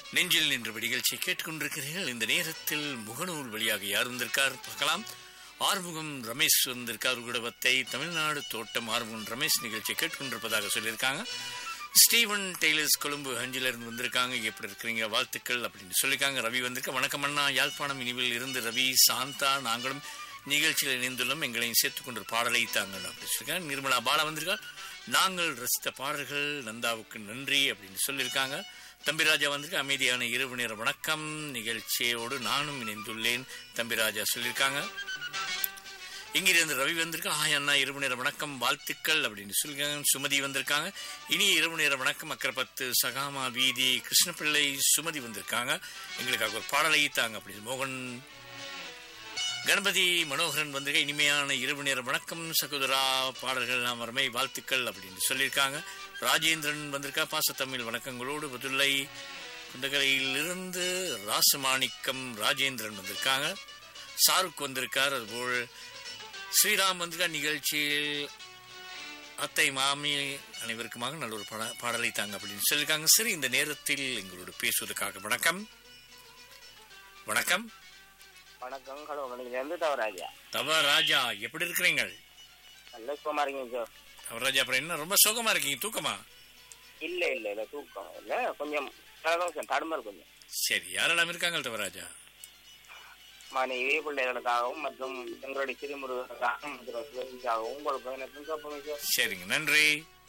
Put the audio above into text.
நெஞ்சில் நின்ற நிகழ்ச்சியை கேட்டுக்கொண்டிருக்கிறீர்கள் இந்த நேரத்தில் முகநூல் வழியாக யார் வந்திருக்கார் பார்க்கலாம் ஆறுமுகம் ரமேஷ் வந்திருக்கார் குடவத்தை தமிழ்நாடு தோட்டம் ஆறுமுகம் ரமேஷ் நிகழ்ச்சியை கேட்டுக்கொண்டிருப்பதாக சொல்லியிருக்காங்க ஸ்டீவன் டெய்லர்ஸ் கொழும்பு அஞ்சிலிருந்து வந்திருக்காங்க எப்படி இருக்கிறீங்க வாழ்த்துக்கள் அப்படின்னு சொல்லியிருக்காங்க ரவி வந்திருக்க வணக்கம் அண்ணா யாழ்ப்பாணம் இனிவில் இருந்து ரவி சாந்தா நாங்களும் நிகழ்ச்சியில் இணைந்துள்ளோம் எங்களையும் சேர்த்துக் கொண்டு ஒரு பாடலை தாங்கள் அப்படின்னு சொல்லியிருக்காங்க நிர்மலா பாலா வந்திருக்கார் நாங்கள் ரசித்த பாடல்கள் நந்தாவுக்கு நன்றி அப்படின்னு சொல்லியிருக்காங்க தம்பிராஜா வந்திருக்க அமைதியான இரவு நேர வணக்கம் நிகழ்ச்சியோடு நானும் இணைந்துள்ளேன் தம்பிராஜா சொல்லியிருக்காங்க இங்கிருந்து ரவி வந்திருக்கா ஹாய் அண்ணா இரவு நேர வணக்கம் வாழ்த்துக்கள் அப்படின்னு சொல்லியிருக்காங்க சுமதி வந்திருக்காங்க இனி இரவு நேர வணக்கம் அக்கரப்பத்து சகாமா வீதி கிருஷ்ணபிள்ளை சுமதி வந்திருக்காங்க எங்களுக்காக ஒரு பாடலை தாங்க அப்படின்னு மோகன் கணபதி மனோகரன் வந்திருக்க இனிமையான இரவு நேர வணக்கம் சகோதரா பாடல்கள் நாம் அருமை வாழ்த்துக்கள் அப்படின்னு சொல்லியிருக்காங்க ராஜேந்திரன் வந்திருக்கா பாசத்தமிழ் வணக்கங்களோடு பதுல்லை குந்தகரையிலிருந்து ராசமாணிக்கம் ராஜேந்திரன் வந்திருக்காங்க ஷாருக் வந்திருக்கார் அதுபோல் ஸ்ரீராம் வந்திருக்கா நிகழ்ச்சியில் அத்தை மாமி அனைவருக்குமாக நல்ல ஒரு பாட பாடலை தாங்க அப்படின்னு சொல்லியிருக்காங்க சரி இந்த நேரத்தில் எங்களோடு பேசுவதற்காக வணக்கம் வணக்கம் வணக்கம் ஹலோ நீங்க எந்த தவறாஜா தவ ராஜா எப்படி இருக்கிறீங்க நல்ல சுகமா இருக்கீங்க சார் தவராஜா அப்புறம் என்ன ரொம்ப சோகமா இருக்கீங்க தூக்கமா இல்ல இல்ல இல்ல தூக்கம் இல்ல கொஞ்சம் அதான் சார் தடுமல் கொஞ்சம் சரி யாரெல்லாம் இருக்காங்க தவராஜா மனைவி பிள்ளைகளுக்காகவும் மற்றும் எங்களுடைய திருமுருகனுக்காகவும் மற்றும் சிவனுக்காகவும் உங்களுக்கு எனக்கு சார் சரிங்க நன்றி